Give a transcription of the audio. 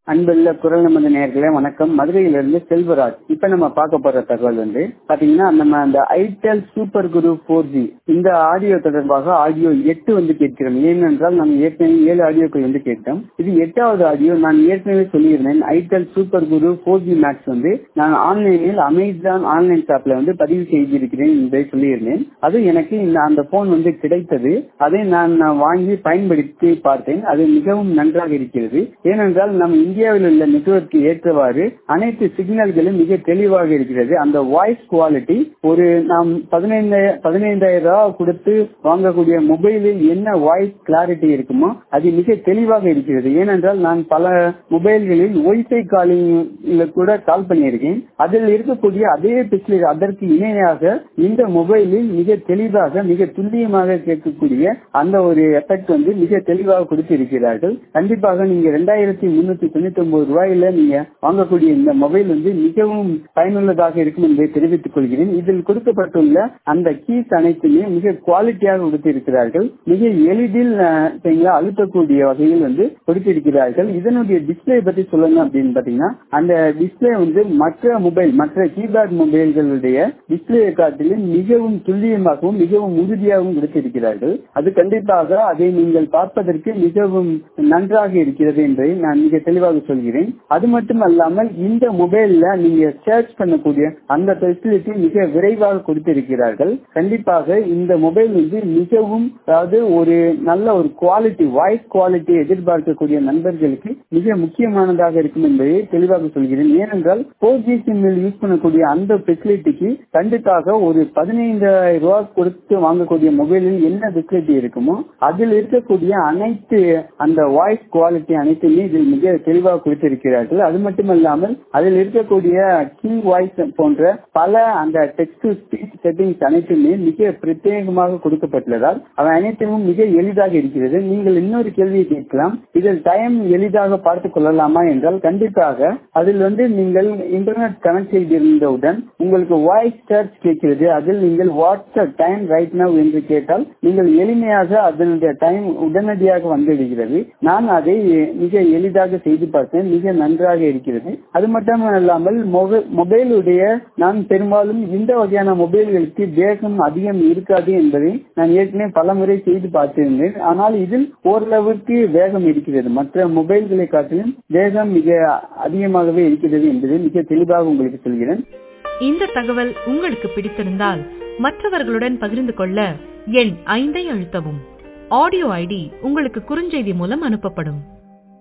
அன்புள்ள குரல் நமது நேர்களே வணக்கம் மதுரையிலிருந்து செல்வராஜ் இப்ப நம்ம பார்க்க போற தகவல் வந்து பாத்தீங்கன்னா நம்ம அந்த itel super guru four G இந்த ஆடியோ தொடர்பாக ஆடியோ எட்டு வந்து கேட்கிறோம் ஏனென்றால் நாம் ஏற்கனவே ஏழு ஆடியோக்கள் வந்து கேட்டோம் இது எட்டாவது ஆடியோ நான் ஏற்கனவே சொல்லியிருந்தேன் itel super guru four G max வந்து நான் ஆன்லைனில் அமேசான் ஆன்லைன் ஷாப்ல வந்து பதிவு செய்திருக்கிறேன் என்பதை சொல்லியிருந்தேன் அது எனக்கு இந்த அந்த போன் வந்து கிடைத்தது அதை நான் வாங்கி பயன்படுத்தி பார்த்தேன் அது மிகவும் நன்றாக இருக்கிறது ஏனென்றால் நம் இந்தியாவில் உள்ள நெட்வொர்க் ஏற்றவாறு அனைத்து சிக்னல்களும் மிக தெளிவாக இருக்கிறது அந்த வாய்ஸ் குவாலிட்டி ஒரு நாம் பதினைந்து பதினைந்தாயிரம் ரூபாய் கொடுத்து வாங்கக்கூடிய மொபைலில் என்ன வாய்ஸ் கிளாரிட்டி இருக்குமோ அது மிக தெளிவாக இருக்கிறது ஏனென்றால் நான் பல மொபைல்களில் ஒய்ஃபை காலிங் கூட கால் பண்ணியிருக்கேன் அதில் இருக்கக்கூடிய அதே பிசிலி அதற்கு இணையாக இந்த மொபைலில் மிக தெளிவாக மிக துல்லியமாக கேட்கக்கூடிய அந்த ஒரு எஃபெக்ட் வந்து மிக தெளிவாக கொடுத்திருக்கிறார்கள் கண்டிப்பாக நீங்க ரெண்டாயிரத்தி முன்னூத்தி தொண்ணூத்தி ஒன்பது ரூபாயில நீங்க வாங்கக்கூடிய இந்த மொபைல் வந்து மிகவும் பயனுள்ளதாக இருக்கும் என்பதை தெரிவித்துக் கொள்கிறேன் இதில் கொடுக்கப்பட்டுள்ள அந்த கீஸ் அனைத்துமே மிக குவாலிட்டியாக கொடுத்திருக்கிறார்கள் மிக எளிதில் சரிங்களா அழுத்தக்கூடிய வகையில் வந்து கொடுத்திருக்கிறார்கள் இதனுடைய டிஸ்பிளே பத்தி சொல்லணும் அப்படின்னு பாத்தீங்கன்னா அந்த டிஸ்பிளே வந்து மற்ற மொபைல் மற்ற கீபேட் மொபைல்களுடைய டிஸ்பிளே காட்டிலும் மிகவும் துல்லியமாகவும் மிகவும் உறுதியாகவும் கொடுத்திருக்கிறார்கள் அது கண்டிப்பாக அதை நீங்கள் பார்ப்பதற்கு மிகவும் நன்றாக இருக்கிறது என்பதை நான் மிக தெளிவாக சொல்கிறேன் அது மட்டும் அல்லாமல் இந்த மொபைல்ல நீங்க சர்ச் பண்ணக்கூடிய அந்த ஃபெசிலிட்டி மிக விரைவாக கொடுத்திருக்கிறார்கள் கண்டிப்பாக இந்த மொபைல் வந்து மிகவும் அதாவது ஒரு நல்ல ஒரு குவாலிட்டி வாய்ஸ் குவாலிட்டி எதிர்பார்க்கக்கூடிய நண்பர்களுக்கு மிக முக்கியமானதாக இருக்கும் என்பதை தெளிவாக சொல்கிறேன் ஏனென்றால் போர் ஜி சிம்மில் யூஸ் பண்ணக்கூடிய அந்த ஃபெசிலிட்டிக்கு கண்டிப்பாக ஒரு பதினைந்தாயிரம் ரூபாய் கொடுத்து வாங்கக்கூடிய மொபைலில் என்ன ஃபெசிலிட்டி இருக்குமோ அதில் இருக்கக்கூடிய அனைத்து அந்த வாய்ஸ் குவாலிட்டி அனைத்துமே இதில் மிக தெளிவாக கொடுத்திருக்கிறார்கள் அது மட்டுமல்லாமல் அதில் இருக்கக்கூடிய கிங் வாய்ஸ் போன்ற பல அந்த டெக்ஸ்ட் டு ஸ்பீச் செட்டிங்ஸ் அனைத்துமே மிக பிரத்யேகமாக கொடுக்கப்பட்டுள்ளதால் அவை அனைத்தும் மிக எளிதாக இருக்கிறது நீங்கள் இன்னொரு கேள்வியை கேட்கலாம் இதில் டைம் எளிதாக பார்த்துக் கொள்ளலாமா என்றால் கண்டிப்பாக அதில் வந்து நீங்கள் இன்டர்நெட் கனெக்ட் செய்திருந்தவுடன் உங்களுக்கு வாய்ஸ் சர்ச் கேட்கிறது அதில் நீங்கள் வாட்ஸ்அப் டைம் ரைட் நவ் என்று கேட்டால் நீங்கள் எளிமையாக அதனுடைய டைம் உடனடியாக வந்துவிடுகிறது நான் அதை மிக எளிதாக செய்து பார்த்தேன் மிக நன்றாக இருக்கிறது அது மட்டும் இல்லாமல் மொபைலுடைய நான் பெரும்பாலும் இந்த வகையான மொபைல்களுக்கு வேகம் அதிகம் இருக்காது என்பதை நான் ஏற்கனவே பல முறை செய்து பார்த்திருந்தேன் ஆனால் இதில் ஓரளவுக்கு வேகம் இருக்கிறது மற்ற மொபைல்களை காட்டிலும் வேகம் மிக அதிகமாகவே இருக்கிறது என்பதை மிக தெளிவாக உங்களுக்கு சொல்கிறேன் இந்த தகவல் உங்களுக்கு பிடித்திருந்தால் மற்றவர்களுடன் பகிர்ந்து கொள்ள எண் ஐந்தை அழுத்தவும் ஆடியோ ஐடி உங்களுக்கு குறுஞ்செய்தி மூலம் அனுப்பப்படும்